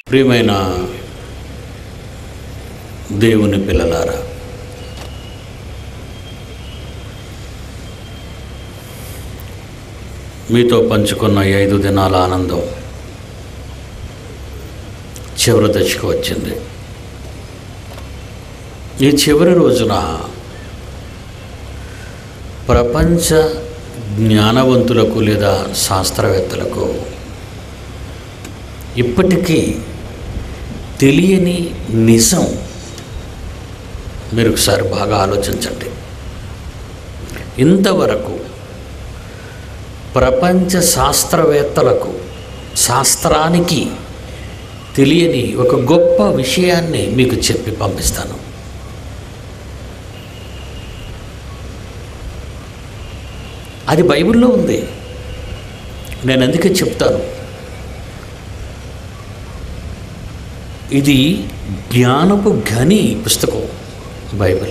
ప్రియమైన దేవుని పిల్లలారా మీతో పంచుకున్న ఈ ఐదు దినాల ఆనందం చివరి దశకు వచ్చింది ఈ చివరి రోజున ప్రపంచ జ్ఞానవంతులకు లేదా శాస్త్రవేత్తలకు ఇప్పటికీ తెలియని నిజం మీరు ఒకసారి బాగా ఆలోచించండి ఇంతవరకు ప్రపంచ శాస్త్రవేత్తలకు శాస్త్రానికి తెలియని ఒక గొప్ప విషయాన్ని మీకు చెప్పి పంపిస్తాను అది బైబిల్లో ఉంది నేను అందుకే చెప్తాను ఇది జ్ఞానపు ఘని పుస్తకం బైబిల్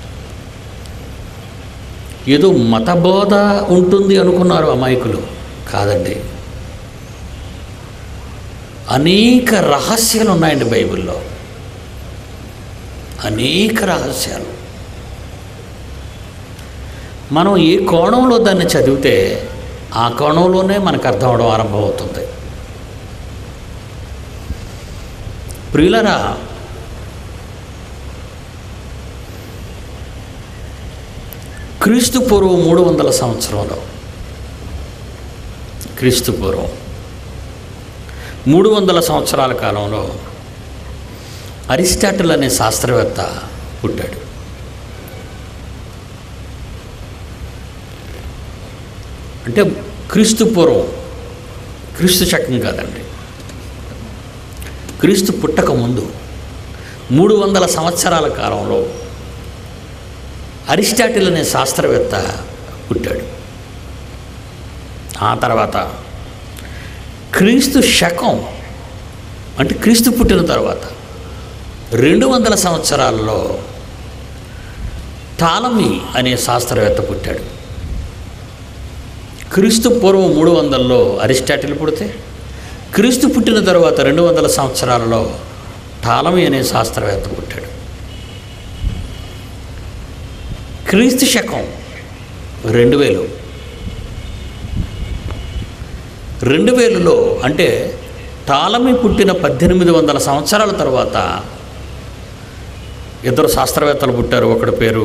ఏదో మతబోధ ఉంటుంది అనుకున్నారు అమాయకులు కాదండి అనేక రహస్యాలు ఉన్నాయండి బైబిల్లో అనేక రహస్యాలు మనం ఏ కోణంలో దాన్ని చదివితే ఆ కోణంలోనే మనకు అర్థం అవడం ఆరంభమవుతుంది ప్రియులరా క్రీస్తు పూర్వం మూడు వందల సంవత్సరంలో క్రీస్తు పూర్వం మూడు వందల సంవత్సరాల కాలంలో అరిస్టాటిల్ అనే శాస్త్రవేత్త పుట్టాడు అంటే క్రీస్తు పూర్వం క్రీస్తు శకం కాదండి క్రీస్తు పుట్టక ముందు మూడు వందల సంవత్సరాల కాలంలో అరిస్టాటిల్ అనే శాస్త్రవేత్త పుట్టాడు ఆ తర్వాత క్రీస్తు శకం అంటే క్రీస్తు పుట్టిన తర్వాత రెండు వందల సంవత్సరాలలో టాలమీ అనే శాస్త్రవేత్త పుట్టాడు క్రీస్తు పూర్వం మూడు వందల్లో అరిస్టాటిల్ పుడితే క్రీస్తు పుట్టిన తర్వాత రెండు వందల సంవత్సరాలలో టాలమీ అనే శాస్త్రవేత్త పుట్టాడు క్రీస్తు శకం రెండు వేలు రెండు వేలులో అంటే టాలమీ పుట్టిన పద్దెనిమిది వందల సంవత్సరాల తర్వాత ఇద్దరు శాస్త్రవేత్తలు పుట్టారు ఒకటి పేరు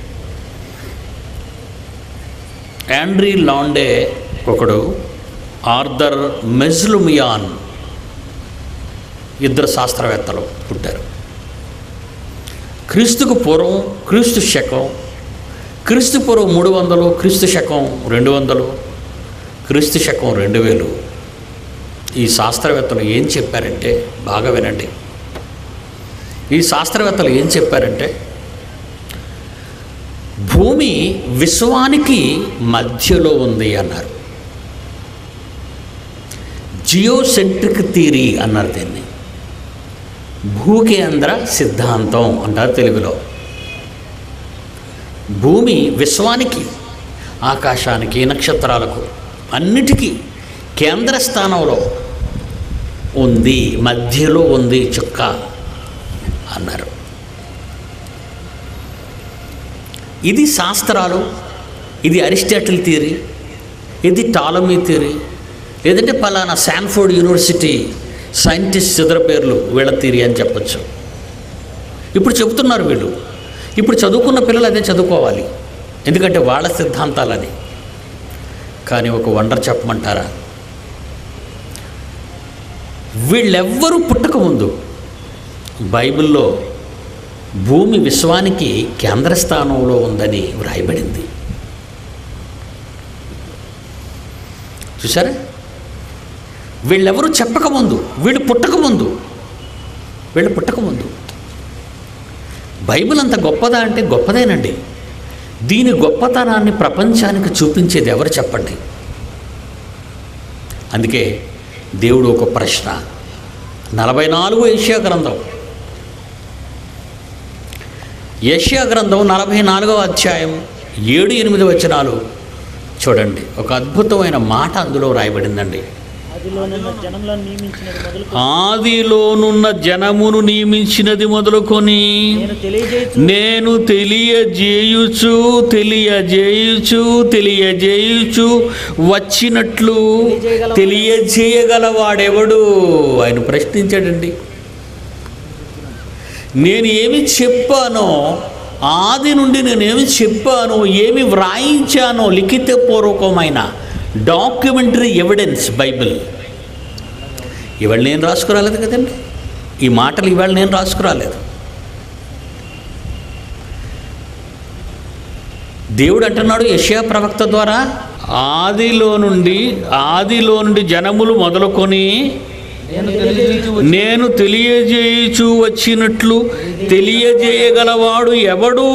యాండ్రీ లాండే ఒకడు ఆర్థర్ మెజ్లుమియాన్ ఇద్దరు శాస్త్రవేత్తలు పుట్టారు క్రీస్తుకు పూర్వం క్రీస్తు శకం క్రీస్తు పూర్వం మూడు వందలు క్రీస్తు శకం రెండు వందలు క్రీస్తు శకం రెండు వేలు ఈ శాస్త్రవేత్తలు ఏం చెప్పారంటే బాగా వినండి ఈ శాస్త్రవేత్తలు ఏం చెప్పారంటే భూమి విశ్వానికి మధ్యలో ఉంది అన్నారు జియోసెంట్రిక్ థీరీ అన్నారు దీన్ని భూకేంద్ర సిద్ధాంతం అంటారు తెలుగులో భూమి విశ్వానికి ఆకాశానికి నక్షత్రాలకు అన్నిటికీ కేంద్ర స్థానంలో ఉంది మధ్యలో ఉంది చుక్క అన్నారు ఇది శాస్త్రాలు ఇది అరిస్టాటిల్ థియరీ ఇది టాలమీ థియరీ లేదంటే పలానా శాన్ఫోర్డ్ యూనివర్సిటీ సైంటిస్ట్ ఇతర పేర్లు వీళ్ళ థియరీ అని చెప్పచ్చు ఇప్పుడు చెబుతున్నారు వీళ్ళు ఇప్పుడు చదువుకున్న పిల్లలు అదే చదువుకోవాలి ఎందుకంటే వాళ్ళ సిద్ధాంతాలు అది కానీ ఒక వండర్ చెప్పమంటారా వీళ్ళెవ్వరూ పుట్టకముందు బైబిల్లో భూమి విశ్వానికి కేంద్ర స్థానంలో ఉందని వ్రాయబడింది చూసారా వీళ్ళెవరూ చెప్పకముందు వీళ్ళు పుట్టకముందు వీళ్ళు పుట్టకముందు బైబిల్ అంత గొప్పదా అంటే గొప్పదేనండి దీని గొప్పతనాన్ని ప్రపంచానికి చూపించేది ఎవరు చెప్పండి అందుకే దేవుడు ఒక ప్రశ్న నలభై నాలుగు ఏషియా గ్రంథం ఏషియా గ్రంథం నలభై నాలుగవ అధ్యాయం ఏడు ఎనిమిది వచనాలు చూడండి ఒక అద్భుతమైన మాట అందులో రాయబడిందండి ఆదిలోనున్న జనములను నియమించినది మొదలు ఆదిలోనున్న జనమును నియమించినది మొదలుకొని నేను తెలియజేయచ్చు నేను తెలియజేయుచు తెలియజేయుచు తెలియజేయుచు వచ్చినట్లు తెలియజేయగలవాడెవడు ఆయన ప్రశ్నించాడండి నేను ఏమి చెప్పానో ఆది నుండి నేను ఏమి చెప్పానో ఏమి వ్రాయించానో లిఖితపూర్వకమైన డాక్యుమెంటరీ ఎవిడెన్స్ బైబిల్ ఇవాళ నేను రాసుకురాలేదు కదండి ఈ మాటలు ఇవాళ నేను రాసుకురాలేదు దేవుడు అంటున్నాడు యెషయా ప్రవక్త ద్వారా ఆదిలో నుండి ఆదిలో నుండి జనములు మొదలుకొని నేను తెలియజేయచ్చు నేను తెలియజేయుచు వచ్చినట్లు తెలియజేయగలవాడు ఎవడు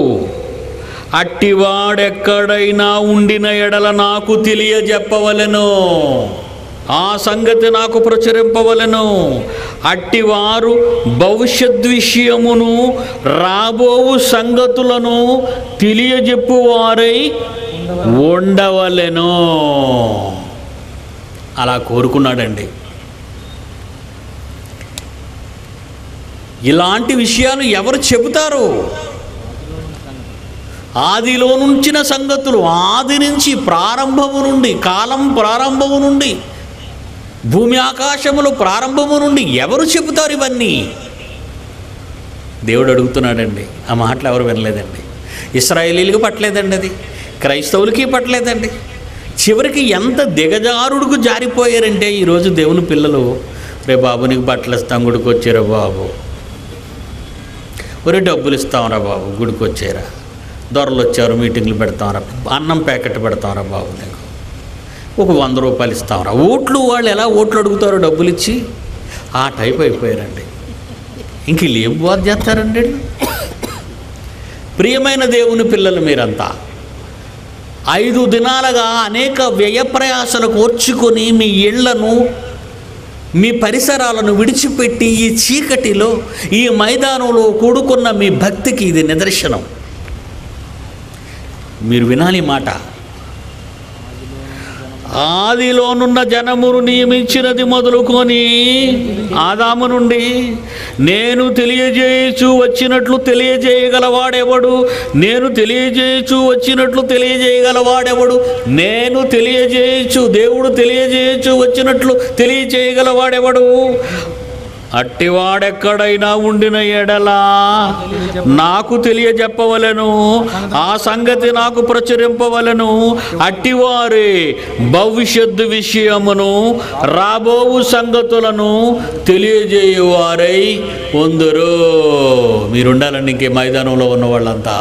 అట్టివాడెక్కడైనా ఉండిన ఎడల నాకు తెలియజెప్పవలెను ఆ సంగతి నాకు ప్రచురింపవలెను అట్టివారు భవిష్యత్ విషయమును రాబోవు సంగతులను తెలియజెప్పువారై ఉండవలెను అలా కోరుకున్నాడండి ఇలాంటి విషయాలు ఎవరు చెబుతారు ఆదిలో నుంచిన సంగతులు ఆది నుంచి ప్రారంభము నుండి కాలం ప్రారంభము నుండి భూమి ఆకాశములు ప్రారంభము నుండి ఎవరు చెబుతారు ఇవన్నీ దేవుడు అడుగుతున్నాడండి ఆ మాటలు ఎవరు వినలేదండి ఇస్రాయేలీలకు పట్టలేదండి అది క్రైస్తవులకి పట్టలేదండి చివరికి ఎంత దిగజారుడుకు జారిపోయారంటే ఈరోజు దేవుని పిల్లలు రే బాబు నీకు బట్టలు ఇస్తాం గుడికి వచ్చారా బాబు ఒరే డబ్బులు ఇస్తాంరా బాబు గుడికి వచ్చారా దొరలు వచ్చారు మీటింగ్లు పెడతాంరా అన్నం ప్యాకెట్ పెడతాంరా బాబు నీకు ఒక వంద రూపాయలు ఇస్తాంరా ఓట్లు వాళ్ళు ఎలా ఓట్లు అడుగుతారో డబ్బులు ఇచ్చి ఆ టైప్ అయిపోయారండి ఇంక వీళ్ళు ఏం బోధ చేస్తారండి వీళ్ళు? ప్రియమైన దేవుని పిల్లలు మీరంతా ఐదు దినాలుగా అనేక వ్యయ ప్రయాసలు కోర్చుకొని మీ ఇళ్లను మీ పరిసరాలను విడిచిపెట్టి ఈ చీకటిలో ఈ మైదానంలో కూడుకున్న మీ భక్తికి ఇది నిదర్శనం మీరు వినాలి ఈ మాట ఆదిలోనున్న జనమును నియమించినది మొదలుకొని ఆదాము నుండి నేను తెలియజేయచు వచ్చినట్లు తెలియజేయగలవాడెవడు నేను తెలియజేయచు వచ్చినట్లు తెలియజేయగలవాడెవడు నేను తెలియజేయచు దేవుడు తెలియజేయచు వచ్చినట్లు తెలియజేయగలవాడెవడు అట్టివాడెక్కడైనా ఉండిన ఎడలా నాకు తెలియజెప్పవలెను ఆ సంగతి నాకు ప్రచురింపవలెను అట్టివారే భవిష్యత్తు విషయమును రాబోవు సంగతులను తెలియజేయువారై ఉందరు మీరుండాలండి ఇంకే మైదానంలో ఉన్న వాళ్ళంతా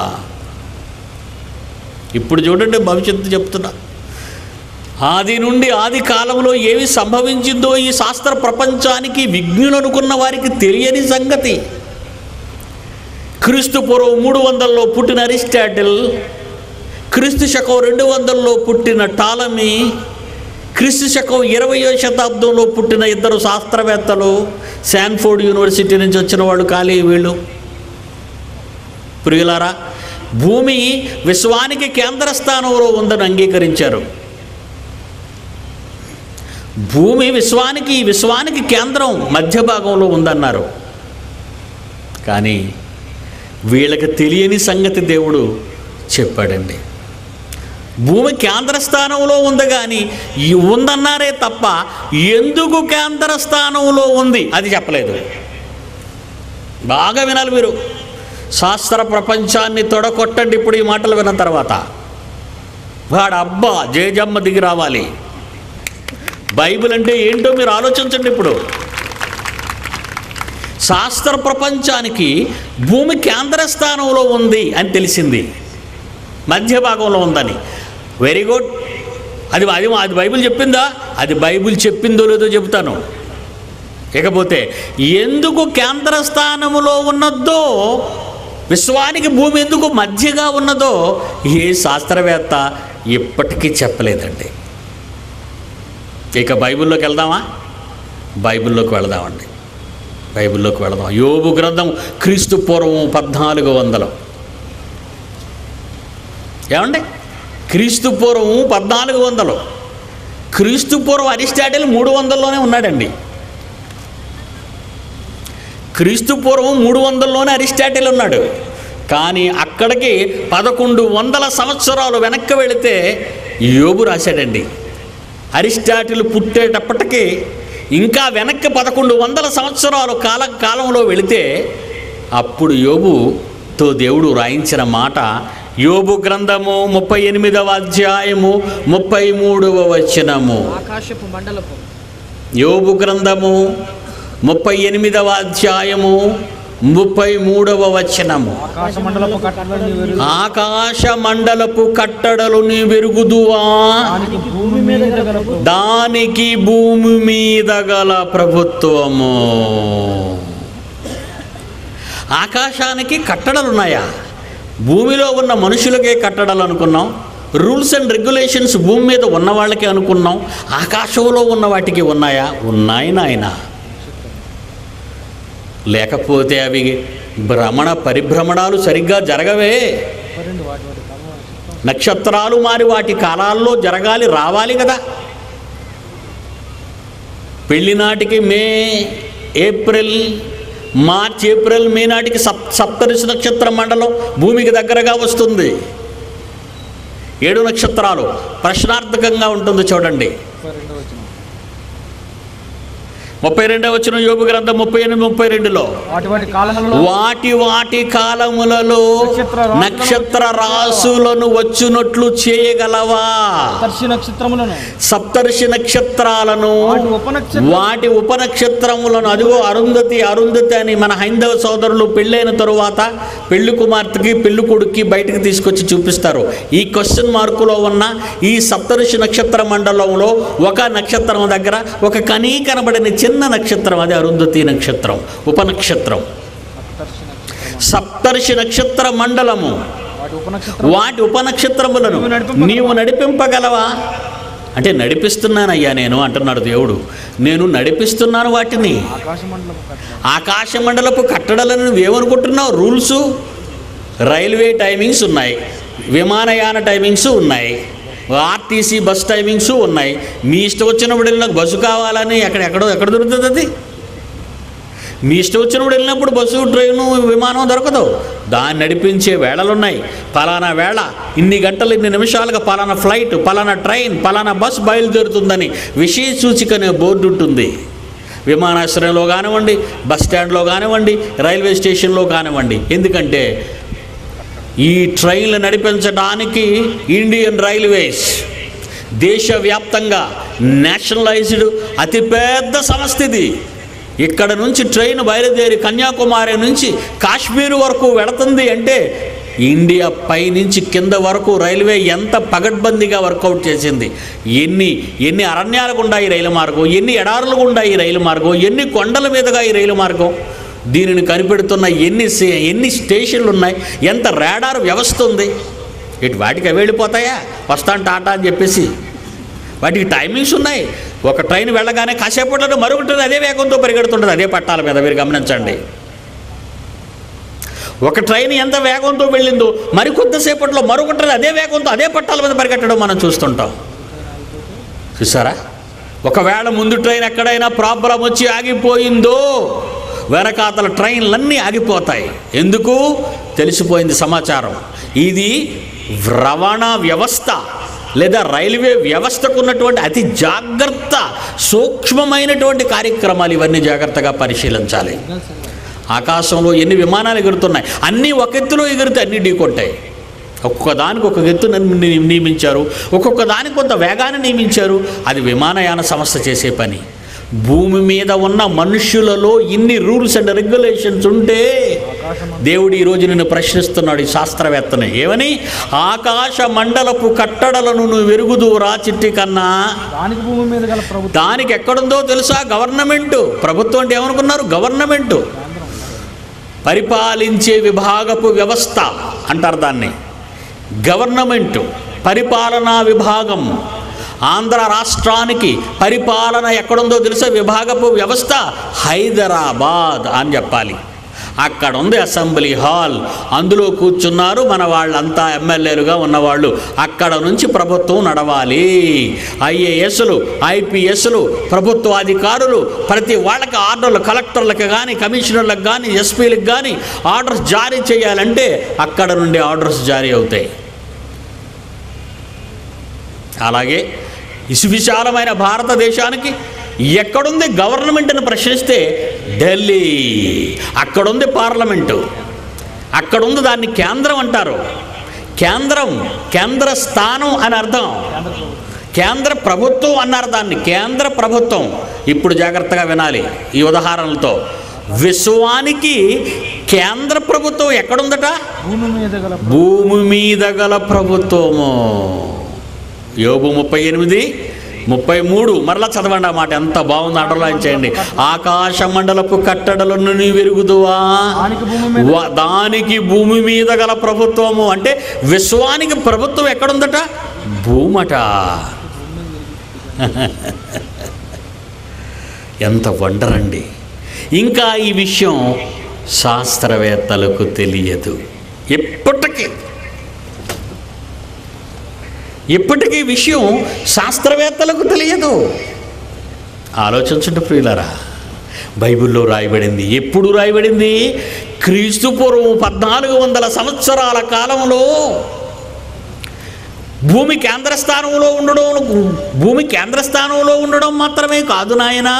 ఇప్పుడు చూడండి భవిష్యత్తు చెప్తున్నా ఆది నుండి ఆది కాలంలో ఏమి సంభవించిందో ఈ శాస్త్ర ప్రపంచానికి విజ్ఞులు అనుకున్న వారికి తెలియని సంగతి క్రీస్తు పూర్వం మూడు వందల్లో పుట్టిన అరిస్టాటిల్ క్రీస్తు శకం రెండు వందల్లో పుట్టిన టాలమీ క్రీస్తు శకం ఇరవయో శతాబ్దంలో పుట్టిన ఇద్దరు శాస్త్రవేత్తలు శాన్ఫోర్డ్ యూనివర్సిటీ నుంచి వచ్చిన వాళ్ళు ఖాళీ వీళ్ళు ప్రియులారా భూమి విశ్వానికి కేంద్ర స్థానంలో ఉందని అంగీకరించారు భూమి విశ్వానికి విశ్వానికి కేంద్రం మధ్య భాగంలో ఉందన్నారు కానీ వీళ్ళకి తెలియని సంగతి దేవుడు చెప్పాడండి భూమి కేంద్ర స్థానంలో ఉంది కానీ ఈ ఉందన్నారే తప్ప ఎందుకు కేంద్ర స్థానంలో ఉంది అది చెప్పలేదు బాగా వినాలి మీరు శాస్త్ర ప్రపంచాన్ని తొడకొట్టండి ఇప్పుడు ఈ మాటలు విన్న తర్వాత వాడు అబ్బా జేజమ్మ దిగి రావాలి బైబిల్ అంటే ఏంటో మీరు ఆలోచించండి ఇప్పుడు శాస్త్ర ప్రపంచానికి భూమి కేంద్ర స్థానంలో ఉంది అని తెలిసింది మధ్య భాగంలో ఉందని వెరీ గుడ్ అది అది అది బైబిల్ చెప్పిందా అది బైబిల్ చెప్పిందో లేదో చెబుతాను ఇకపోతే ఎందుకు కేంద్ర స్థానములో ఉన్నదో విశ్వానికి భూమి ఎందుకు మధ్యగా ఉన్నదో ఏ శాస్త్రవేత్త ఇప్పటికీ చెప్పలేదండి ఇక బైబిల్లోకి వెళ్దామా బైబిల్లోకి వెళదామండి బైబిల్లోకి వెళదాం యోబు గ్రంథం క్రీస్తు పూర్వం పద్నాలుగు వందలు ఏమండి క్రీస్తు పూర్వం పద్నాలుగు వందలు క్రీస్తు పూర్వం అరిస్టాటిల్ మూడు వందల్లోనే ఉన్నాడండి క్రీస్తు పూర్వం మూడు వందల్లోనే అరిస్టాటిల్ ఉన్నాడు కానీ అక్కడికి పదకొండు వందల సంవత్సరాలు వెనక్కి వెళితే యోబు రాశాడండి అరిస్టాటిల్ పుట్టేటప్పటికి ఇంకా వెనక్కి పదకొండు వందల సంవత్సరాలు కాల కాలంలో వెళితే అప్పుడు యోబుతో దేవుడు రాయించిన మాట యోబు గ్రంథము ముప్పై ఎనిమిదవ అధ్యాయము ముప్పై మూడవ వచనము ఆకాశపు మండలపు యోబు గ్రంథము ముప్పై ఎనిమిదవ అధ్యాయము ముప్పై మూడవ వచనము ఆకాశ మండలపు కట్టడలు వెరుగు ఆకాశ మండలపు కట్టడలు నీ వెరుగుదువా దానికి భూమి మీద గల దానికి భూమి మీద గల ప్రభుత్వము ఆకాశానికి కట్టడలు ఉన్నాయా భూమిలో ఉన్న మనుషులకే కట్టడలు అనుకున్నాం రూల్స్ అండ్ రెగ్యులేషన్స్ భూమి మీద ఉన్న వాళ్ళకే అనుకున్నాం ఆకాశంలో ఉన్న వాటికి ఉన్నాయా ఉన్నాయి నాయన లేకపోతే అవి భ్రమణ పరిభ్రమణాలు సరిగ్గా జరగవే రెండు వాటి వాటి కాలం నక్షత్రాలు మారి వాటి కాలాల్లో జరగాలి రావాలి కదా పెళ్లి నాటికి May April March April May నాటికి సప్ సప్తరిషి నక్షత్ర మండలం భూమికి దగ్గరగా వస్తుంది ఏడు నక్షత్రాలు ప్రశ్నార్థకంగా ఉంటుంది చూడండి ముప్పై రెండో వచ్చిన ముప్పై రెండవ వచ్చిన యోగు గ్రంథం ముప్పై ఎనిమిది ముప్పై రెండులో వాటి వాటి కాలములలో వాటి వాటి కాలములలో నక్షత్ర రాశులను నక్షత్ర రాసులను వచ్చునట్లు చేయగలవా తర్షి నక్షత్రములను సప్తర్షి నక్షత్రాలను వాటి ఉపనక్షత్ర వాటి ఉపనక్షత్రములను అదిగో అరుంధతి అరుంధతి అని మన హైందవ సోదరులు పెళ్ళైన తరువాత పెళ్లి కుమార్తెకి పెళ్లి కొడుక్కి బయటకు తీసుకొచ్చి చూపిస్తారు ఈ క్వశ్చన్ మార్కులో ఉన్న ఈ సప్తర్షి నక్షత్ర మండలంలో ఒక నక్షత్రం దగ్గర ఒక కనీ కనబడని చిన్న నక్షత్రం అది అరుంధతి నక్షత్రం ఉపనక్షత్రం తర్షి నక్షత్రం సప్తర్షి నక్షత్ర మండలము వాటి ఉపనక్షత్రం వాటి ఉపనక్షత్రములను నీవు నడిపింపగలవా? నీవు నడిపింపగలవా అంటే నడిపిస్తున్నానయ్యా నేను అంటున్నాడు దేవుడు నేను నడిపిస్తున్నాను వాటిని ఆకాశ మండలపు కట్టడం ఆకాశ మండలపు కట్టడలను నువ్వేమనుకుంటున్నావు రూల్స్ రైల్వే టైమింగ్స్ ఉన్నాయి విమానయాన టైమింగ్స్ ఉన్నాయి ఆర్టీసీ బస్ టైమింగ్స్ ఉన్నాయి మీ ఇష్టం వచ్చినప్పుడు వెళ్ళిన బస్సు కావాలని ఎక్కడ ఎక్కడో ఎక్కడ దొరుకుతుంది అది మీ ఇష్టం వచ్చినప్పుడు వెళ్ళినప్పుడు బస్సు ట్రైను విమానం దొరకదు దాన్ని నడిపించే వేళలు ఉన్నాయి పలానా వేళ ఇన్ని గంటలు ఇన్ని నిమిషాలుగా పలానా ఫ్లైట్ పలానా ట్రైన్ పలానా బస్ బయలుదేరుతుందని విషయ సూచిక అనే బోర్డు ఉంటుంది విమానాశ్రయంలో కానివ్వండి బస్ స్టాండ్లో కానివ్వండి రైల్వే స్టేషన్లో కానివ్వండి ఎందుకంటే ఈ ట్రైన్లు నడిపించడానికి ఇండియన్ రైల్వేస్ దేశవ్యాప్తంగా నేషనలైజ్డ్ అతిపెద్ద సంస్థ ఇది ఇక్కడ నుంచి ట్రైన్ బయలుదేరి కన్యాకుమారి నుంచి కాశ్మీర్ వరకు వెళుతుంది అంటే ఇండియా పై నుంచి కింద వరకు రైల్వే ఎంత పగడ్బందీగా వర్కౌట్ చేసింది ఎన్ని ఎన్ని అరణ్యాల గుండా ఈ రైలు మార్గం ఎన్ని ఎడారులు గుండా ఈ రైలు మార్గం ఎన్ని కొండల మీదుగా ఈ రైలు మార్గం దీనిని కనిపెడుతున్న ఎన్ని సే- ఎన్ని స్టేషన్లు ఉన్నాయి ఎంత రాడార్ వ్యవస్థ ఉంది ఇటు వాటికి అవి వెళ్ళిపోతాయా వస్తాను టాటా అని చెప్పేసి వాటికి టైమింగ్స్ ఉన్నాయి ఒక ట్రైన్ వెళ్ళగానే కాసేపట్లో మరొక ట్రైన్ అదే వేగంతో పరిగెడుతుంటుంది అదే పట్టాల మీద మీరు గమనించండి ఒక ట్రైన్ ఎంత వేగంతో వెళ్ళిందో మరి కొద్దిసేపట్లో మరొక ట్రైన్ అదే వేగంతో అదే పట్టాల మీద పరిగెట్టడం మనం చూస్తుంటాం చూసారా ఒకవేళ ముందు ట్రైన్ ఎక్కడైనా ప్రాబ్లం వచ్చి ఆగిపోయిందో వెనకాతల ట్రైన్లన్నీ ఆగిపోతాయి ఎందుకు తెలిసిపోయింది సమాచారం ఇది రవాణా వ్యవస్థ లేదా రైల్వే వ్యవస్థకు ఉన్నటువంటి అతి జాగ్రత్త సూక్ష్మమైనటువంటి కార్యక్రమాలు ఇవన్నీ జాగ్రత్తగా పరిశీలించాలి ఆకాశంలో ఎన్ని విమానాలు ఎగురుతున్నాయి అన్నీ ఒక ఎత్తులో ఎగురితే అన్నీ ఢీకొట్టాయి ఒక్కొక్క దానికి ఒక ఎత్తు ని- నియమించారు ఒక్కొక్క దానికి కొంత వేగాన్ని నియమించారు అది విమానయాన సంస్థ చేసే పని భూమి మీద ఉన్న మనుష్యులలో ఇన్ని రూల్స్ అండ్ రెగ్యులేషన్స్ ఉంటే దేవుడు ఈరోజు నిన్ను ప్రశ్నిస్తున్నాడు ఈ శాస్త్రవేత్తని ఏమని ఆకాశ మండలపు కట్టడలను నువ్వు వెరుగుదు రా చిట్టి కన్నా దానికి భూమి మీద గల ప్రభుత్వం దానికి ఎక్కడుందో తెలుసా గవర్నమెంటు ప్రభుత్వం అంటే ఏమనుకున్నారు గవర్నమెంటు పరిపాలించే విభాగపు వ్యవస్థ అంటారు దాన్ని గవర్నమెంటు పరిపాలనా విభాగం ఆంధ్ర రాష్ట్రానికి పరిపాలన ఎక్కడుందో తెలుసా విభాగపు వ్యవస్థ హైదరాబాద్ అని చెప్పాలి అక్కడ ఉంది అసెంబ్లీ హాల్ అందులో కూర్చున్నారు మన వాళ్ళంతా ఎమ్మెల్యేలుగా ఉన్నవాళ్ళు అక్కడ నుంచి ప్రభుత్వం నడవాలి ఐఏఎస్లు ఐపీఎస్లు ప్రభుత్వ అధికారులు ప్రతి వాళ్ళకి ఆర్డర్లు కలెక్టర్లకు కానీ కమిషనర్లకు కానీ ఎస్పీలకు కానీ ఆర్డర్స్ జారీ చేయాలంటే అక్కడ నుండి ఆర్డర్స్ జారీ అవుతాయి అలాగే విశాలమైన భారతదేశానికి ఎక్కడుంది గవర్నమెంట్ని ప్రశ్నిస్తే ఢిల్లీ అక్కడుంది పార్లమెంటు అక్కడుంది దాన్ని కేంద్రం అంటారు కేంద్రం కేంద్ర స్థానం అని అర్థం కేంద్ర ప్రభుత్వం కేంద్ర ప్రభుత్వం అన్నారు దాన్ని కేంద్ర ప్రభుత్వం ఇప్పుడు జాగ్రత్తగా వినాలి ఈ ఉదాహరణలతో విశ్వానికి కేంద్ర ప్రభుత్వం ఎక్కడుందట భూమి మీద గల భూమి మీద గల ప్రభుత్వము యోబు ముప్పై ఎనిమిది ముప్పై మూడు మరలా చదవండి ఆ మాట ఎంత బాగుంది అండర్లైన్ చేయండి ఆకాశ మండలపు కట్టడలను నీ వెరుగుదువా దానికి భూమి మీద వా- దానికి భూమి మీద గల ప్రభుత్వము అంటే విశ్వానికి ప్రభుత్వం ఎక్కడుందట భూమట ఎంత వండర్ అండి ఇంకా ఈ విషయం శాస్త్రవేత్తలకు తెలియదు ఎప్పటికీ ఇప్పటికీ ఈ విషయం శాస్త్రవేత్తలకు తెలియదు ఆలోచించండి ప్రియులరా బైబిల్లో రాయబడింది ఎప్పుడు రాయబడింది క్రీస్తు పూర్వం పద్నాలుగు వందల సంవత్సరాల కాలంలో భూమి కేంద్ర స్థానంలో ఉండడం భూమి కేంద్ర స్థానంలో ఉండడం మాత్రమే కాదు నాయనా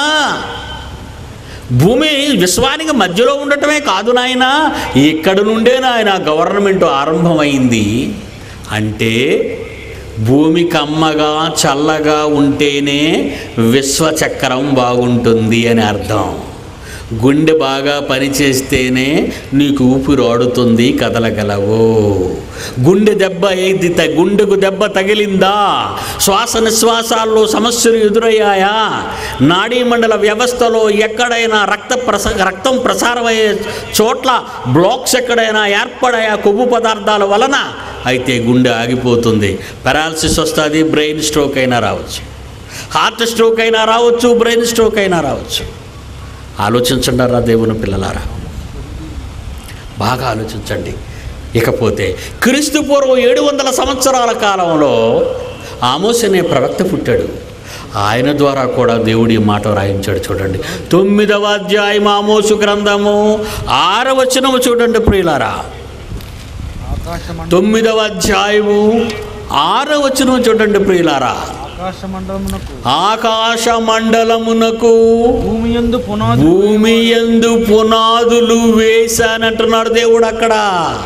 భూమి విశ్వానికి మధ్యలో ఉండటమే కాదు నాయన ఇక్కడ నుండే నాయన గవర్నమెంట్ ఆరంభమైంది అంటే భూమి కమ్మగా చల్లగా ఉంటేనే విశ్వచక్రం బాగుంటుంది అని అర్థం గుండె బాగా పనిచేస్తేనే నీకు ఊపిరాడుతుంది కదలగలవు గుండె దెబ్బ ఏది త- గుండెకు దెబ్బ తగిలిందా శ్వాస నిశ్వాసాల్లో సమస్యలు ఎదురయ్యాయా నాడీ మండల వ్యవస్థలో ఎక్కడైనా రక్త ప్రస రక్తం ప్రసారమయ్యే చోట్ల బ్లాక్స్ ఎక్కడైనా ఏర్పడాయా కొవ్వు పదార్థాల వలన అయితే గుండె ఆగిపోతుంది పెరాలసిస్ వస్తుంది బ్రెయిన్ స్ట్రోక్ అయినా రావచ్చు హార్ట్ స్ట్రోక్ అయినా రావచ్చు బ్రెయిన్ స్ట్రోక్ అయినా రావచ్చు ఆలోచించండి రా దేవుని పిల్లలారా బాగా ఆలోచించండి ఇకపోతే క్రీస్తు పూర్వం ఏడు వందల సంవత్సరాల కాలంలో ఆమోస్ అనే ప్రవక్త పుట్టాడు ఆయన ద్వారా కూడా దేవుడి మాట రాయించాడు చూడండి తొమ్మిదవ అధ్యాయం ఆమోసు గ్రంథము ఆరవచనము చూడండి ప్రియులారా ఆకాశ మండలం తొమ్మిదవ అధ్యాయము ఆరవచనం చూడండి ప్రియులారా ఆకాశ మండలమునకు ఆకాశ మండలమునకు భూమి యందు పునాది భూమి ఎందు పునాదులు వేశానంటున్నాడు దేవుడు అక్కడ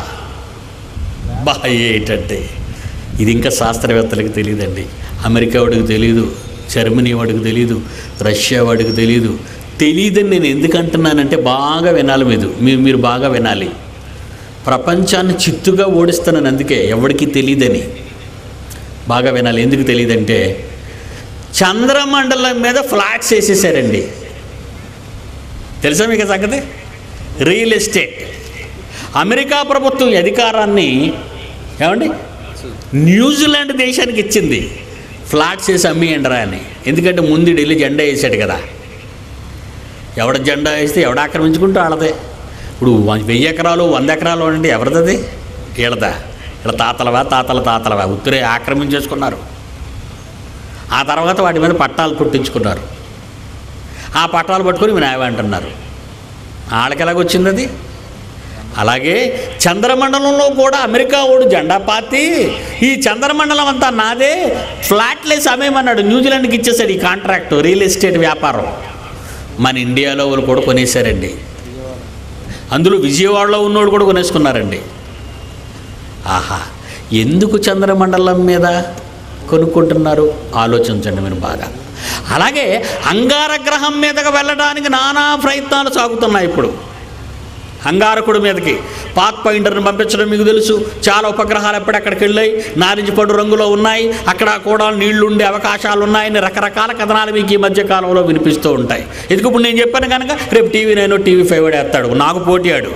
బా ఏంటంటే ఇది ఇంకా శాస్త్రవేత్తలకు తెలియదండి అమెరికా వాడికి తెలియదు జర్మనీ వాడికి తెలియదు రష్యా వాడికి తెలియదు తెలియదని నేను ఎందుకు అంటున్నానంటే బాగా వినాలి మీరు మీరు మీరు బాగా వినాలి ప్రపంచాన్ని చిత్తుగా ఓడిస్తున్నాను అందుకే ఎవరికి తెలియదని బాగా వినాలి ఎందుకు తెలియదంటే చంద్రమండలం మీద ఫ్లాట్స్ వేసేసారండి తెలుసా మీకు ఈ సంగతి రియల్ ఎస్టేట్ అమెరికా ప్రభుత్వం ఈ అధికారాన్ని ఏమండి న్యూజిలాండ్ దేశానికి ఇచ్చింది ఫ్లాట్స్ వేసి అమ్మేయండిరా అని ఎందుకంటే ముందు ఢిల్లీ జెండా వేసాడు కదా ఎవడ జెండా వేస్తే ఎవడ ఆక్రమించుకుంటే వాళ్ళదే ఇప్పుడు వ- వెయ్యి ఎకరాలు వంద ఎకరాలు అంటే ఎవరిదది వీళ్ళదా వీళ్ళ తాతలవా తాతల తాతలవా ఉత్తరే ఆక్రమించేసుకున్నారు ఆ తర్వాత వాటి మీద పట్టాలు పుట్టించుకున్నారు ఆ పట్టాలు పట్టుకొని వినాయవ అంటున్నారు వాళ్ళకి ఎలాగొచ్చింది అది అలాగే చంద్రమండలంలో కూడా అమెరికా ఓడు జెండా పాతి ఈ చంద్రమండలం అంతా నాదే ఫ్లాట్లెస్ అమ్మేమన్నాడు న్యూజిలాండ్కి ఇచ్చేసాడు ఈ కాంట్రాక్ట్ రియల్ ఎస్టేట్ వ్యాపారం మన ఇండియాలో వాళ్ళు కూడా కొనేశారండి అందులో విజయవాడలో ఉన్నోడు కూడా కొనేసుకున్నారండి ఆహా ఎందుకు చంద్రమండలం మీద కొనుక్కుంటున్నారు ఆలోచించండి మీరు బాగా అలాగే అంగారగ్రహం మీదకి వెళ్ళడానికి నానా ప్రయత్నాలు సాగుతున్నాయి ఇప్పుడు అంగారకుడి మీదకి పాత్ పాయింటర్ని పంపించడం మీకు తెలుసు చాలా ఉపగ్రహాలు ఎప్పుడెక్కడికి వెళ్ళాయి నారింజ పడు రంగులో ఉన్నాయి అక్కడ కూడా నీళ్లు ఉండే అవకాశాలు ఉన్నాయని రకరకాల కథనాలు మీకు ఈ మధ్య కాలంలో వినిపిస్తూ ఉంటాయి ఎందుకు ఇప్పుడు నేను చెప్పాను కనుక రేపు టీవీ నైన్ టీవీ ఫైవ్ వేస్తాడు నాకు పోటీ ఆడు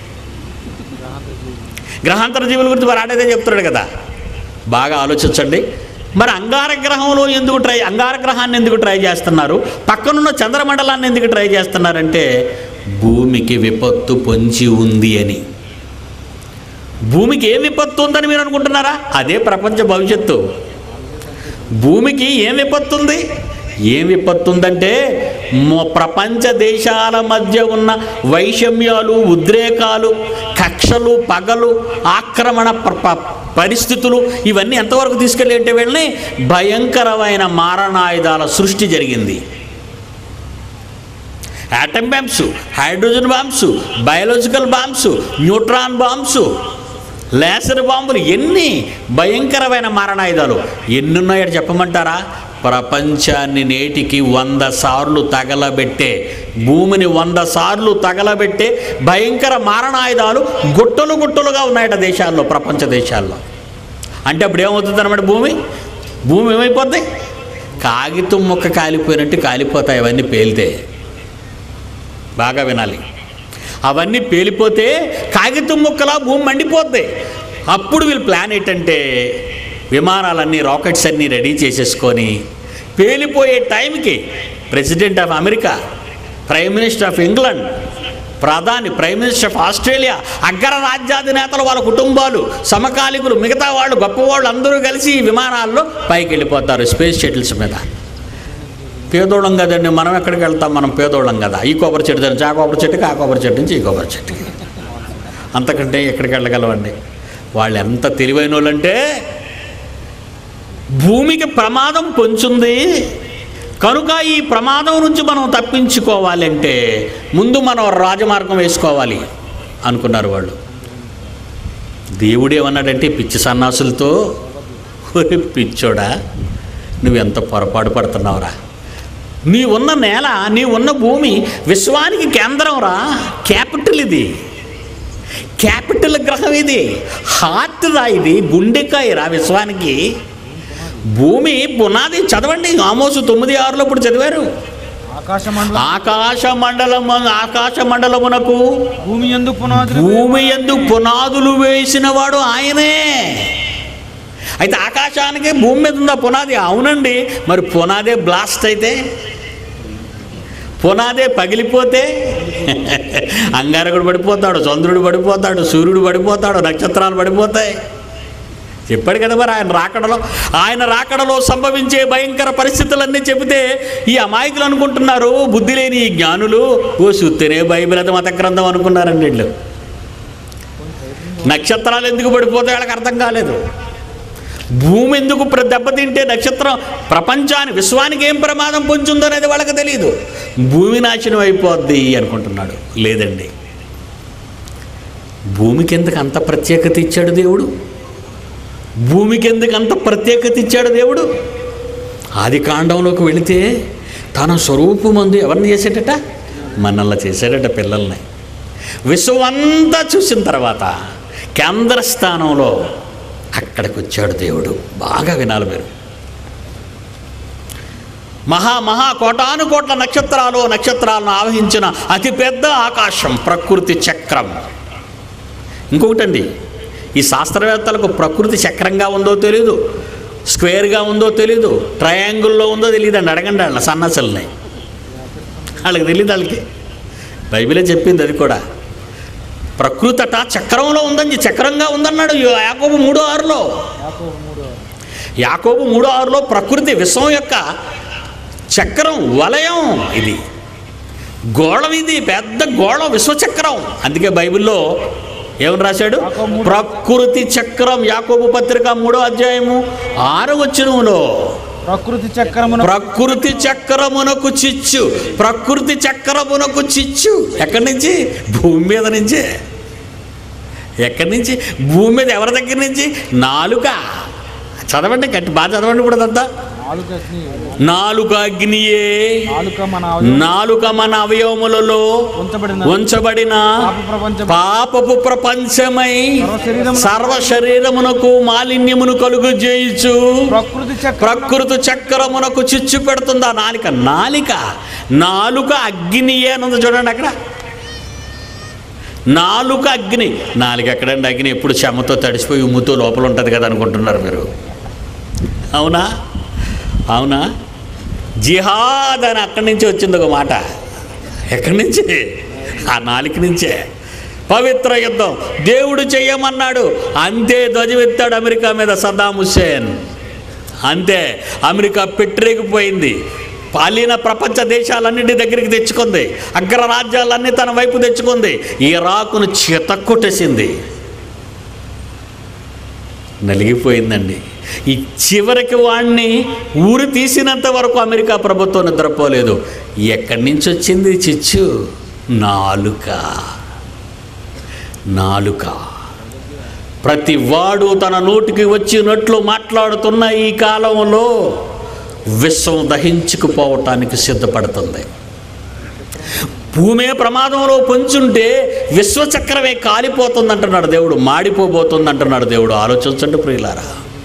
గ్రహాంతర జీవుల గురించి మరి ఆడేదే చెప్తున్నాడు కదా బాగా ఆలోచించండి మరి అంగారగ్రహంలో ఎందుకు ట్రై అంగారగ్రహాన్ని ఎందుకు ట్రై చేస్తున్నారు పక్కనున్న చంద్రమండలాన్ని ఎందుకు ట్రై చేస్తున్నారంటే భూమికి విపత్తు పొంచి ఉంది అని భూమికి ఏం విపత్తు ఉందని మీరు అనుకుంటున్నారా అదే ప్రపంచ భవిష్యత్తు భూమికి ఏం విపత్తు ఉంది ఏం విపత్తు ఉందంటే మొ- ప్రపంచ దేశాల మధ్య ఉన్న వైషమ్యాలు ఉద్రేకాలు కక్షలు పగలు ఆక్రమణ ప్ర- ప- పరిస్థితులు ఇవన్నీ ఎంతవరకు తీసుకెళ్ళేంటే వీళ్ళని భయంకరమైన మారణాయుధాల సృష్టి జరిగింది atom bombs hydrogen bombs biological bombs neutron bombs laser బాంబులు ఎన్ని భయంకరమైన మారణాయుధాలు ఎన్ని ఉన్నాయో చెప్పమంటారా ప్రపంచాన్ని నేటికి వంద సార్లు తగలబెట్టే భూమిని వంద సార్లు తగలబెట్టే భయంకర మారణాయుధాలు గుట్టలు గుట్టలుగా ఉన్నాయట దేశాల్లో ప్రపంచ దేశాల్లో అంటే అప్పుడు ఏమవుతుంది అనమాట భూమి భూమి ఏమైపోద్ది కాగితం ముక్క కాలిపోయినట్టు కాలిపోతాయి అవన్నీ పేలితే బాగా వినాలి అవన్నీ పేలిపోతే కాగితం ముక్కలా భూమి మండిపోద్ది అప్పుడు వీళ్ళ ప్లాన్ ఏంటంటే విమానాలన్నీ రాకెట్స్ అన్నీ రెడీ చేసేసుకొని పేలిపోయే టైంకి president of America prime minister of England ప్రధాని ప్రైమ్ మినిస్టర్ ఆఫ్ ఆస్ట్రేలియా అగ్ర రాజ్యాధినేతలు వాళ్ళ కుటుంబాలు సమకాలికులు మిగతా వాళ్ళు గొప్పవాళ్ళు అందరూ కలిసి ఈ విమానాల్లో పైకి వెళ్ళిపోతారు స్పేస్ షటిల్స్ మీద పేదోళం కదండి మనం ఎక్కడికి వెళ్తాం మనం పేదోళం కదా ఈ కొబ్బరి చెట్టు నుంచి ఆ కొబ్బరి చెట్టుకి ఆ కొబ్బరి చెట్టు నుంచి ఈ కొబ్బరి చెట్టుకి అంతకంటే ఎక్కడికి వెళ్ళగలవండి వాళ్ళు ఎంత తెలివైన వాళ్ళంటే భూమికి ప్రమాదం పొంచుంది కనుక ఈ ప్రమాదం నుంచి మనం తప్పించుకోవాలంటే ముందు మనం రాజమార్గం వేసుకోవాలి అనుకున్నారు వాళ్ళు దేవుడు ఏమన్నాడంటే పిచ్చి సన్నాసులతో ఒరే పిచ్చోడా నువ్వెంత పొరపాటు పడుతున్నావురా నీ ఉన్న నేల నీ ఉన్న భూమి విశ్వానికి కేంద్రం రా క్యాపిటల్ ఇది క్యాపిటల్ గ్రహం ఇది హార్ట్ రా ఇది గుండెకాయ రా విశ్వానికి భూమి పునాది చదవండి ఆమోసు తొమ్మిది ఆరులో ఇప్పుడు చదివారు ఆకాశ మండలం ఆకాశ మండలము ఆకాశ మండలమునకు భూమి ఎందు పునాది భూమి ఎందు పునాదులు వేసిన వాడు ఆయనే అయితే ఆకాశానికి భూమి మీద ఉందా పునాది అవునండి మరి పునాదే బ్లాస్ట్ అయితే పునాదే పగిలిపోతే అంగారకుడు పడిపోతాడు చంద్రుడు పడిపోతాడు సూర్యుడు పడిపోతాడు నక్షత్రాలు పడిపోతాయి చెప్పాడు కదా మరి ఆయన రాకడలో ఆయన రాకడలో సంభవించే భయంకర పరిస్థితులన్నీ చెబితే ఈ అమాయకులు అనుకుంటున్నారు బుద్ధి లేని ఈ జ్ఞానులు ఓ సుత్తేనే బైబిల్ అది మత గ్రంథం అనుకున్నారండి వీళ్ళు నక్షత్రాలు ఎందుకు పడిపోతాయి వాళ్ళకి అర్థం కాలేదు భూమి ఎందుకు ప్ర- దెబ్బతింటే నక్షత్రం ప్రపంచాన్ని విశ్వానికి ఏం ప్రమాదం పొంచుందో అనేది వాళ్ళకి తెలియదు భూమి నాశనం అయిపోద్ది అనుకుంటున్నాడు లేదండి భూమికి ఎందుకు అంత ప్రత్యేకత ఇచ్చాడు దేవుడు భూమికి ఎందుకు అంత ప్రత్యేకత ఇచ్చాడు దేవుడు ఆది కాండంలోకి వెళితే తన స్వరూపమందు ఎవరిని చేసేటట మనల్ని చేశాడట పిల్లల్ని విశ్వమంతా చూసిన తర్వాత కేంద్ర స్థానంలో అక్కడికి వచ్చాడు దేవుడు బాగా వినాలి మీరు మహా మహా కోటాను కోట్ల నక్షత్రాలు నక్షత్రాలను ఆవహించిన అతిపెద్ద ఆకాశం ప్రకృతి చక్రం ఇంకొకటండి ఈ శాస్త్రవేత్తలకు ప్రకృతి చక్రంగా ఉందో తెలీదు స్క్వేర్గా ఉందో తెలీదు ట్రయాంగిల్లో ఉందో తెలియదండి అడగండి వాళ్ళ సన్నసల్ని వాళ్ళకి తెలియదు వాళ్ళకి బైబిలే చెప్పింది అది కూడా ప్రకృతి అట చక్రంలో ఉందని చక్రంగా ఉందన్నాడు యాకోబు మూడో ఆరులో యాకోబు మూడు యాకోబు మూడో ఆరులో ప్రకృతి విశ్వం యొక్క చక్రం వలయం ఇది గోళం ఇది పెద్ద గోళం విశ్వచక్రం అందుకే బైబిల్లో ఏమని రాశాడు యాకోబు మూడు. ప్రకృతి చక్రం యాకోబు పత్రిక మూడో అధ్యాయము ఆరు వచనములో ప్రకృతి చక్రమున ప్రకృతి చక్రమునకు చిచ్చు ప్రకృతి చక్రమునకు చిచ్చు ఎక్కడి నుంచి భూమి మీద నుంచే ఎక్కడి నుంచి భూమి మీద ఎవరి దగ్గర నుంచి నాలుక చదవండి గట్టి బాగా చదవండి ఇప్పుడు అదంతా నాలుక అగ్ని నాలుక అగ్నియే నాలుక మన అవయవం నాలుక మన అవయవములలో ఉంచబడిన ఉంచబడిన పాప ప్రపంచం పాపపు ప్రపంచమై సర్వ శరీరమున- సర్వ శరీరమునకు మాలిన్యమును కలుగు చేయుచు ప్రకృతి చక్రం ప్రకృతి చక్రమునకు చిచ్చు పెడుతుంది ఆ నాలిక నాలిక నాలుక అగ్నియే అని ఉంది చూడండి అక్కడ నాలుక అగ్ని నాలుక ఎక్కడండి అగ్ని ఎప్పుడు చెమ్మతో తడిసిపోయి ఉమ్ముతో లోపల ఉంటుంది కదా అనుకుంటున్నారు మీరు అవునా అవునా జిహాద్ అని అక్కడి నుంచి వచ్చింది ఒక మాట ఎక్కడి నుంచి ఆ నాలుక నుంచే పవిత్ర యుద్ధం దేవుడు చెయ్యమన్నాడు అంతే ధ్వజమెత్తాడు అమెరికా మీద సద్దాం హుస్సేన్ అంతే అమెరికా పెట్టరేగిపోయింది పాలిన ప్రపంచ దేశాలన్నింటి దగ్గరికి తెచ్చుకుంది అగ్రరాజ్యాలన్నీ తన వైపు తెచ్చుకుంది ఇరాకును చితక్కొట్టేసింది నలిగిపోయిందండి ఈ చివరికి వాణ్ణి ఊరు తీసినంత వరకు అమెరికా ప్రభుత్వం నిద్రపోలేదు ఎక్కడి నుంచి వచ్చింది చిచ్చు నాలుక నాలుక ప్రతి వాడు తన నోటికి వచ్చినట్లు మాట్లాడుతున్న ఈ కాలంలో విశ్వం దహించుకుపోవటానికి సిద్ధపడుతుంది భూమే ప్రమాదంలో పొంచుంటే విశ్వచక్రమే కాలిపోతుంది అంటున్నాడు దేవుడు మాడిపోబోతుంది అంటున్నాడు దేవుడు ఆలోచించండి ప్రియులారా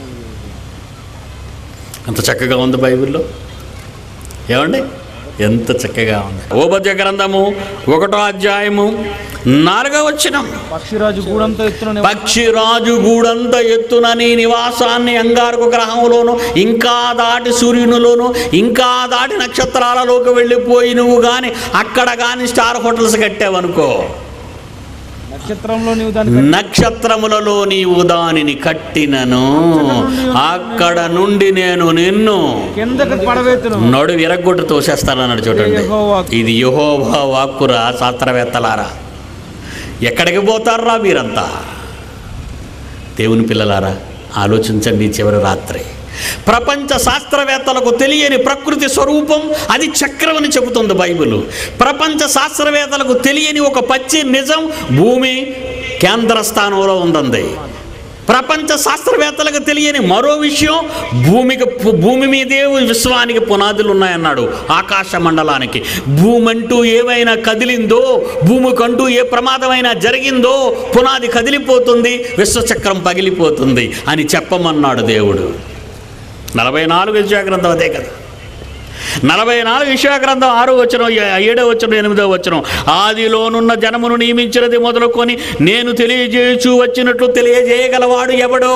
అంత చక్కగా ఉంది బైబిల్లో ఏమండి ఎంత చక్కగా ఉంది ఓబద్య గ్రంథము ఒకటో అధ్యాయము నాలుగో వచ్చినం పక్షిరాజు గూడంతో ఎత్తున నివ- పక్షిరాజు గూడంత ఎత్తున నీ నివాసాన్ని అంగారక గ్రహంలోను ఇంకా దాటి సూర్యునిలోను ఇంకా దాటి నక్షత్రాలలోకి వెళ్ళిపోయి నువ్వు కానీ అక్కడ కానీ స్టార్ హోటల్స్ కట్టావనుకో నక్షత్రంలో నీవు దాని కట్టి- నక్షత్రములలో నీవు దానిని కట్టినను అక్కడ నుండి నేను నిన్ను కిందకి పడవేతును నడు విరగొట్టు తోసేస్తానన్నాడు చూడండి యెహోవా ఇది యహోవా వాక్కురా శాస్త్రవేత్తలారా ఎక్కడికి పోతారా మీరంతా దేవుని పిల్లలారా ఆలోచించండి ఈ చివరి రాత్రి ప్రపంచ శాస్త్రవేత్తలకు తెలియని ప్రకృతి స్వరూపం అది చక్రం అని చెబుతుంది బైబిల్ ప్రపంచ శాస్త్రవేత్తలకు తెలియని ఒక పచ్చి నిజం భూమి కేంద్ర స్థానంలో ఉందండి ప్రపంచ శాస్త్రవేత్తలకు తెలియని మరో విషయం భూమికి భూమి మీదే విశ్వానికి పునాదులు ఉన్నాయన్నాడు ఆకాశ మండలానికి భూమి అంటూ ఏమైనా కదిలిందో భూమికంటూ ఏ ప్రమాదమైనా జరిగిందో పునాది కదిలిపోతుంది విశ్వచక్రం పగిలిపోతుంది అని చెప్పమన్నాడు దేవుడు నలభై నాలుగు విశ్వాగ్రంథం అదే కదా నలభై నాలుగు విశ్వాగ్రంథం ఆరో వచ్చిన ఏడో వచ్చిన ఎనిమిదో వచ్చిన ఆదిలోనున్న జనమును నియమించినది మొదలుకొని నేను తెలియజేయచూ వచ్చినట్లు తెలియజేయగలవాడు ఎవడో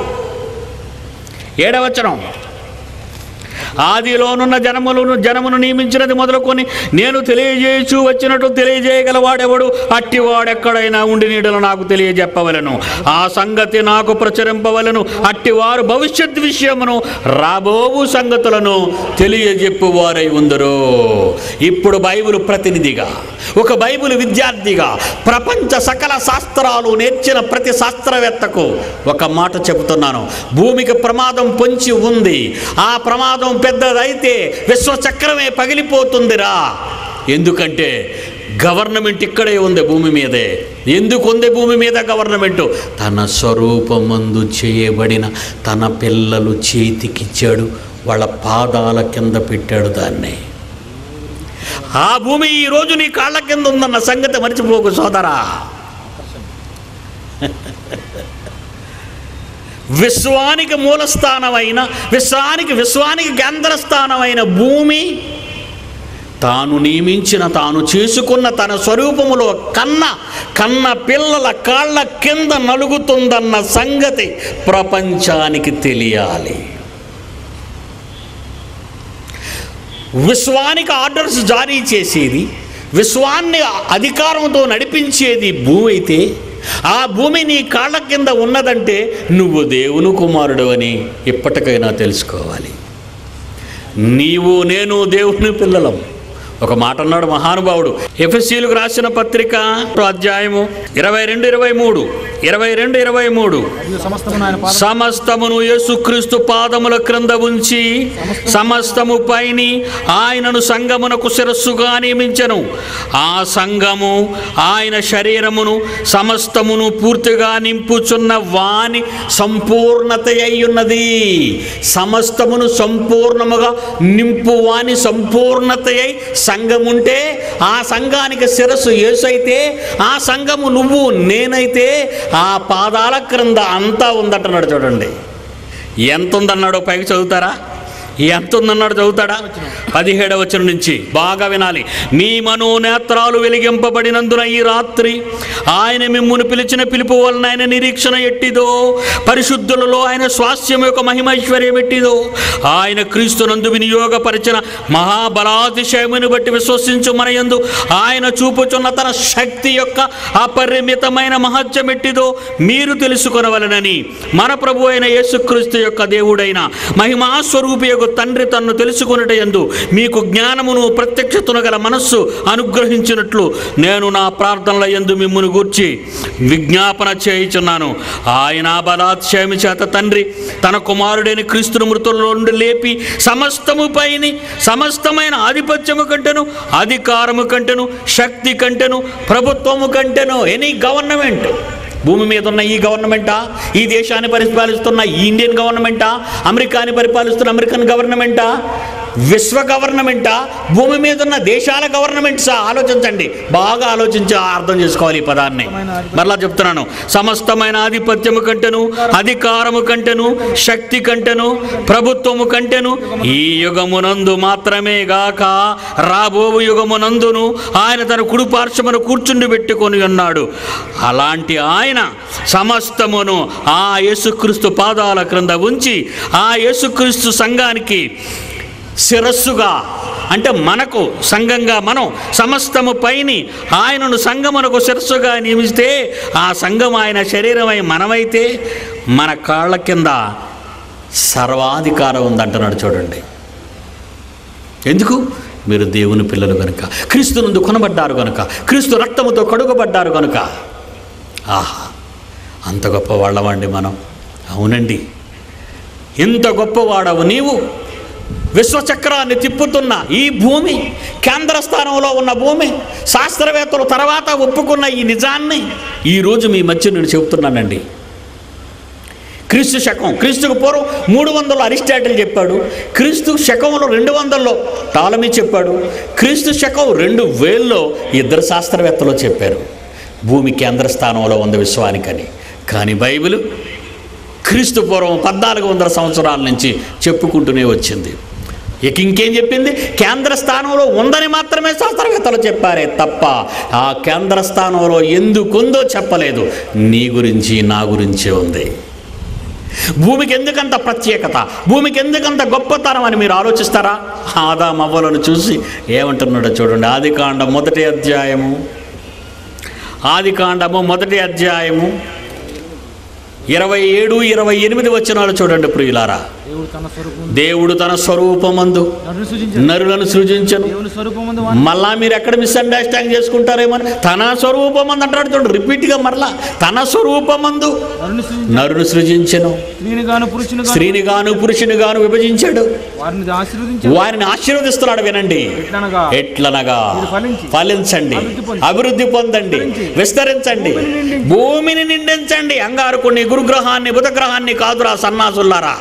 ఏడవచనం ఆదిలోనున్న జనములను జనమును నియమించినది మొదలుకొని నేను తెలియజేయచూ వచ్చినట్టు తెలియజేయగలవాడెవడు అట్టివాడెక్కడైనా ఉండి నీడలు నాకు తెలియజెప్పవలను ఆ సంగతి నాకు ప్రచురింపవలను అట్టివారు భవిష్యత్ విషయమును రాబోవు సంగతులను తెలియజెప్పువారై ఉందరు ఇప్పుడు బైబిల్ ప్రతినిధిగా ఒక బైబిల్ విద్యార్థిగా ప్రపంచ సకల శాస్త్రాలు నేర్చిన ప్రతి శాస్త్రవేత్తకు ఒక మాట చెబుతున్నాను భూమికి ప్రమాదం పొంచి ఉంది ఆ ప్రమాదం పెద్దదైతే విశ్వచక్రమే పగిలిపోతుందిరా ఎందుకంటే గవర్నమెంట్ ఇక్కడే ఉంది భూమి మీదే ఎందుకు ఉంది భూమి మీద గవర్నమెంట్ తన స్వరూపమందు చేయబడిన తన పిల్లలు చేతికిచ్చాడు వాళ్ళ పాదాల కింద పెట్టాడు దాన్ని ఆ భూమి ఈ రోజు నీ కాళ్ళ కింద ఉందన్న సంగతి మర్చిపోకు సోదరా విశ్వానికి మూలస్థానమైన విశ్వానికి విశ్వానికి కేంద్రస్థానమైన భూమి తాను నియమించిన తాను చేసుకున్న తన స్వరూపములో కన్న కన్న పిల్లల కాళ్ళ కింద నలుగుతుందన్న సంగతి ప్రపంచానికి తెలియాలి విశ్వానికి ఆర్డర్స్ జారీ చేసేది విశ్వాన్ని అధికారంతో నడిపించేది భూమి అయితే ఆ భూమి నీ కాళ్ళ కింద ఉన్నదంటే నువ్వు దేవుని కుమారుడు అని ఇప్పటికైనా తెలుసుకోవాలి నీవు నేను దేవుని పిల్లలం ఒక మాట అన్నాడు మహానుభావుడు ఎఫ్ఎస్సీలకు రాసిన పత్రిక అధ్యాయము ఇరవై రెండు ఇరవై మూడు ఇరవై రెండు ఇరవై మూడు మరియు సమస్తమును ఆయన పాద సమస్తమును యేసుక్రీస్తు పాదముల క్రింద ఉంచి సమస్తము పైని ఆయనను సంగమునకు శిరస్సుగా నియమించను ఆ సంఘము ఆయన శరీరమును సమస్తమును పూర్తిగా నింపుచున్న వాని సంపూర్ణత అయ్యున్నది సమస్తమును సంపూర్ణముగా నింపు వాని సంపూర్ణత అయి సంఘం ఉంటే ఆ సంఘానికి శిరస్సు యేసైతే ఆ సంఘము నువ్వు నేనైతే ఆ పాదాల క్రింద అంతా ఉందంటున్నాడు చూడండి ఎంత ఉందన్నాడో పైకి చదువుతారా ఎంత ఉందన్నాడు చదువుతాడా పదిహేడవ వచనం నుంచి బాగా వినాలి మీ మనోనేత్రాలు వెలిగింపబడినందున ఈ రాత్రి ఆయన మిమ్మును పిలిచిన పిలుపు వలన ఆయన నిరీక్షణ ఎట్టిదో పరిశుద్ధులలో ఆయన స్వాస్థ్యం యొక్క మహిమైశ్వర్యం ఎట్టిదో ఆయన క్రీస్తునందు వినియోగపరిచిన మహాబలాతిశయముని బట్టి విశ్వసించు మన యందు ఆయన చూపుచున్న తన శక్తి యొక్క అపరిమితమైన మహత్యం ఎట్టిదో మీరు తెలుసుకొనవలనని మన ప్రభు అయిన యేసుక్రీస్తు యొక్క దేవుడైన మహిమాస్వరూపి యొక్క తండ్రి తన్ను తెలుసుకొనుట యందు మీకు జ్ఞానమును ప్రత్యక్షతను గల మనస్సు అనుగ్రహించినట్లు నేను నా ప్రార్థనల యందు మిమ్మును గూర్చి విజ్ఞాపన చేయుచున్నాను ఆయన బలాత్యమి చేత తండ్రి తన కుమారుడైన క్రీస్తును మృతుల్లో నుండి లేపి సమస్తము పైని సమస్తమైన ఆధిపత్యము కంటెను అధికారము కంటెను శక్తి కంటెను ప్రభుత్వము కంటెను ఎనీ గవర్నమెంట్ భూమి మీద ఉన్న ఈ గవర్నమెంటా ఈ దేశాన్ని పరిపాలిస్తున్న ఈ ఇండియన్ గవర్నమెంటా అమెరికాని పరిపాలిస్తున్న అమెరికన్ గవర్నమెంటా విశ్వ గవర్నమెంటా భూమి మీద ఉన్న దేశాల గవర్నమెంట్సా ఆలోచించండి బాగా ఆలోచించి అర్థం చేసుకోవాలి ఈ పదాన్ని మరలా చెప్తున్నాను సమస్తమైన ఆధిపత్యము కంటెను అధికారము కంటెను శక్తి కంటెను ప్రభుత్వము కంటెను ఈ యుగమునందు మాత్రమే గాక రాబోవు యుగమునందును ఆయన తన కుడి పార్శ్వమును కూర్చుండి పెట్టుకొని ఉన్నాడు అలాంటి ఆయన సమస్తమును ఆ యేసుక్రీస్తు పాదాల క్రింద ఉంచి ఆ యేసుక్రీస్తు సంఘానికి శిరస్సుగా అంటే మనకు సంఘంగా మనం సమస్తము పైని ఆయనను సంఘమునకు శిరస్సుగా నియమిస్తే ఆ సంఘం ఆయన శరీరమై మనమైతే మన కాళ్ళ కింద సర్వాధికారం ఉందంటున్నాడు చూడండి ఎందుకు మీరు దేవుని పిల్లలు కనుక క్రీస్తు నుండి కొనబడ్డారు కనుక క్రీస్తు రక్తముతో కడుగబడ్డారు కనుక ఆహా అంత గొప్ప వాళ్ళమండి మనం అవునండి ఇంత గొప్పవాడవు నీవు విశ్వచక్రాన్ని తిప్పుతున్న ఈ భూమి కేంద్ర స్థానంలో ఉన్న భూమి శాస్త్రవేత్తలు తర్వాత ఒప్పుకున్న ఈ నిజాన్ని ఈరోజు మీ మధ్య నేను చెబుతున్నానండి క్రీస్తు శకం క్రీస్తుకు పూర్వం మూడు వందలు అరిస్టాటిల్ చెప్పాడు క్రీస్తు శకంలో రెండు వందల్లో టాలమీ చెప్పాడు క్రీస్తు శకం రెండు వేల్లో ఇద్దరు శాస్త్రవేత్తలు చెప్పారు భూమి కేంద్ర స్థానంలో ఉంది విశ్వానికని కానీ బైబిల్ క్రీస్తు పూర్వం పద్నాలుగు వందల సంవత్సరాల నుంచి చెప్పుకుంటూనే వచ్చింది ఇక ఇంకేం చెప్పింది కేంద్ర స్థానంలో ఉందని మాత్రమే శాస్త్రవేత్తలు చెప్పారే తప్ప ఆ కేంద్ర స్థానంలో ఎందుకుందో చెప్పలేదు నీ గురించి నా గురించే ఉంది భూమికి ఎందుకంత ప్రత్యేకత భూమికి ఎందుకంత గొప్పతనం అని మీరు ఆలోచిస్తారా ఆదామవ్వలను చూసి ఏమంటున్నాడో చూడండి ఆది కాండం మొదటి అధ్యాయము ఆది కాండము మొదటి అధ్యాయము ఇరవై ఏడు ఇరవై ఎనిమిది వచనాలు చూడండి ప్రియులారా దేవుడు తన స్వరూపం దేవుడు తన స్వరూపమందు నరుని సృజించాడు నరులను సృజించను దేవుని స్వరూపమందు మళ్ళా మీరు ఎక్కడ మిస్అండర్స్టాండ్ చేసుకుంటారేమో అని తన స్వరూపమందు అంటాడు చూడండి రిపీట్గా మరలా తన స్వరూపమందు నరుని సృజించాడు నరును సృజించను స్త్రీని గాను పురుషుని గాను స్త్రీని గాను పురుషుని గాను విభజించాడు వారిని ఆశీర్వదించాడు వారిని ఆశీర్వదిస్తున్నాడు వినండి ఎట్లనగా ఎట్లనగా మీరు ఫలించి, ఫలించండి అభివృద్ధి పొంది, అభివృద్ధి పొందండి విస్తరించండి భూమిని నిండించి, భూమిని నిండించండి అంగారకుని గురుగ్రహాన్ని బుధగ్రహాన్ని కాదురా సన్నాసుల్లారా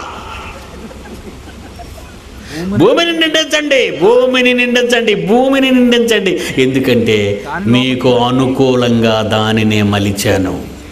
భూమిని నిండించండి భూమిని నిండించండి భూమిని నిండించండి ఎందుకంటే మీకు అనుకూలంగా దానినే మలిచాను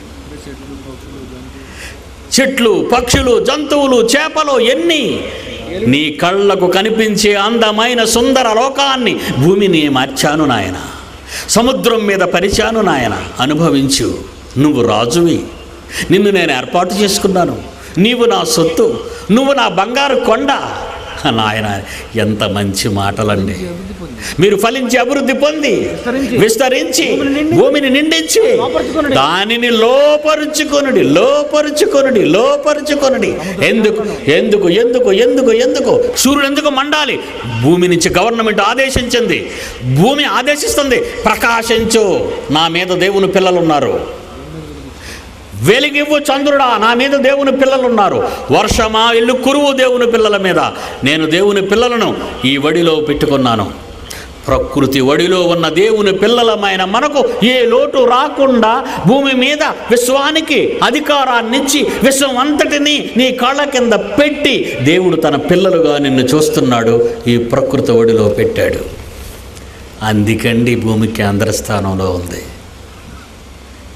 చెట్లు పక్షులు జంతువులు చేపలు ఎన్ని నీ కళ్ళకు కనిపించే అందమైన సుందర లోకాన్ని భూమిని మార్చాను నాయన సముద్రం మీద పరిచాను నాయన అనుభవించు నువ్వు రాజువి నిన్ను నేను ఏర్పాటు చేసుకున్నాను నీవు నా సొత్తు నువ్వు నా బంగారు కొండ నాయన ఎంత మంచి మాటలండి అభివృద్ధి పొంది మీరు ఫలించి అభివృద్ధి పొంది విస్తరించి, విస్తరించి భూమిని నిండి, భూమిని నిండించి లోపరుచుకొనుడి. దానిని లోపరుచుకొనుడి లోపరుచుకొనుడి లోపరుచుకొనుడి ఎందుకు ఎందుకు ఎందుకు ఎందుకు ఎందుకు సూర్యుడు ఎందుకు మండాలి భూమి నుంచి గవర్నమెంట్ ఆదేశించింది భూమి ఆదేశిస్తుంది ప్రకాశించు నా మీద దేవుని పిల్లలు ఉన్నారు వెలిగివ్వు చంద్రుడా నా మీద దేవుని పిల్లలు ఉన్నారు వర్షమా ఇల్లు కురువు దేవుని పిల్లల మీద నేను దేవుని పిల్లలను ఈ వడిలో పెట్టుకున్నాను ప్రకృతి వడిలో ఉన్న దేవుని పిల్లలమైన మనకు ఏ లోటు రాకుండా భూమి మీద విశ్వానికి అధికారాన్నిచ్చి విశ్వం అంతటిని నీ కాళ్ళ కింద పెట్టి దేవుడు తన పిల్లలుగా నిన్ను చూస్తున్నాడు ఈ ప్రకృతి ఒడిలో పెట్టాడు అందుకండి భూమి కేంద్ర స్థానంలో ఉంది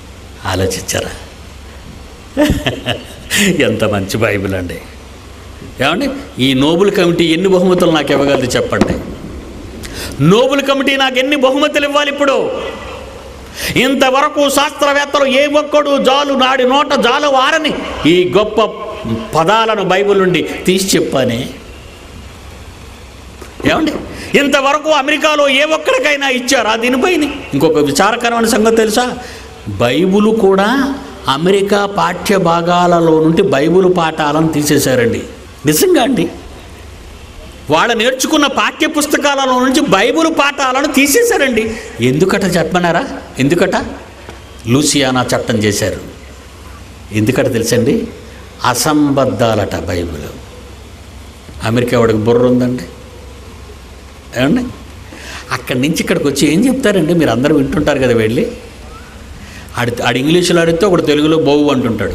ఆలోచించారా ఎంత మంచి బైబిల్ అండి ఏమండి ఈ నోబుల్ కమిటీ ఎన్ని బహుమతులు నాకు ఇవ్వగలదు చెప్పండి నోబుల్ కమిటీ నాకు ఎన్ని బహుమతులు ఇవ్వాలి ఇప్పుడు ఇంతవరకు శాస్త్రవేత్తలు ఏ ఒక్కడు జాలు నాడి నోట జాలు వారని ఈ గొప్ప పదాలను బైబిల్ నుండి తీసి చెప్పానే ఏమండి ఇంతవరకు అమెరికాలో ఏ ఒక్కడికైనా ఇచ్చారా దీనిపైన ఇంకొక విచారకరమైన సంగతి తెలుసా బైబుల్ కూడా అమెరికా పాఠ్య భాగాలలో నుండి బైబుల్ పాఠాలను తీసేశారండి నిజంగా అండి వాళ్ళు నేర్చుకున్న పాఠ్య పుస్తకాలలో నుంచి బైబుల్ పాఠాలను తీసేశారండి ఎందుకట చెప్పమన్నారా ఎందుకట లూసియానా చట్టం చేశారు ఎందుకట తెలుసండి అసంబద్ధాలట బైబిల్ అమెరికా వాడికి బుర్ర ఉందండి ఏమండి అక్కడి నుంచి ఇక్కడికి వచ్చి ఏం చెప్తారండి మీరు అందరూ వింటుంటారు కదా వెళ్ళి ఆడి ఆడి ఇంగ్లీషులో అడిగితే ఒకడు తెలుగులో బోవు అంటుంటాడు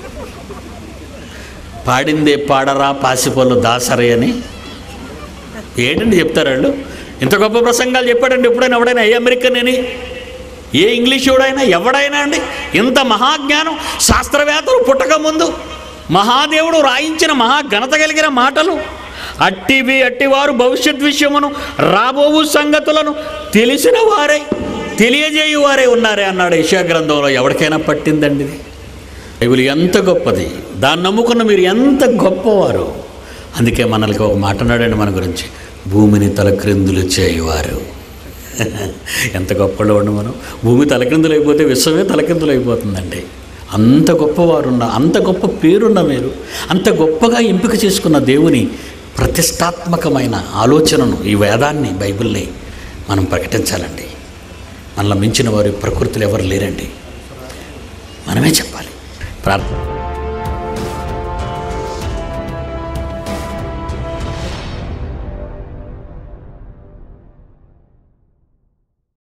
పాడిందే పాడరా పాసిపోలు దాసరే అని ఏంటండి చెప్తారు వాళ్ళు ఇంత గొప్ప ప్రసంగాలు చెప్పాడండి ఎప్పుడైనా ఎవడైనా ఏ అమెరికన్ అని ఏ ఇంగ్లీష్ ఎవడైనా ఎవడైనా అండి ఇంత మహాజ్ఞానం శాస్త్రవేత్తలు పుట్టక ముందు మహాదేవుడు రాయించిన మహా ఘనత కలిగిన మాటలు అట్టివి అట్టివారు భవిష్యత్ విషయమును రాబోవు సంగతులను తెలిసిన వారే తెలియజేయు వారే ఉన్నారే అన్నాడు యశా గ్రంథంలో ఎవరికైనా పట్టిందండి ఇది బైబిల్ ఎంత గొప్పది దాన్ని నమ్ముకున్న మీరు ఎంత గొప్పవారు అందుకే మనల్కి ఒక మాట అన్నాడండి మన గురించి భూమిని తలక్రిందులు చేయువారు ఎంత గొప్పలో ఉండి మనం భూమి తలక్రిందులు అయిపోతే విశ్వమే తలక్రిందులు అయిపోతుందండి అంత గొప్పవారు ఉన్న అంత గొప్ప పేరున్న మీరు అంత గొప్పగా ఎంపిక చేసుకున్న దేవుని ప్రతిష్టాత్మకమైన ఆలోచనను ఈ వేదాన్ని బైబిల్ని మనం ప్రకటించాలండి మనల్ని మించిన వారు ఈ ప్రకృతిలో ఎవరు లేరండి మనమే చెప్పాలి ప్రార్థన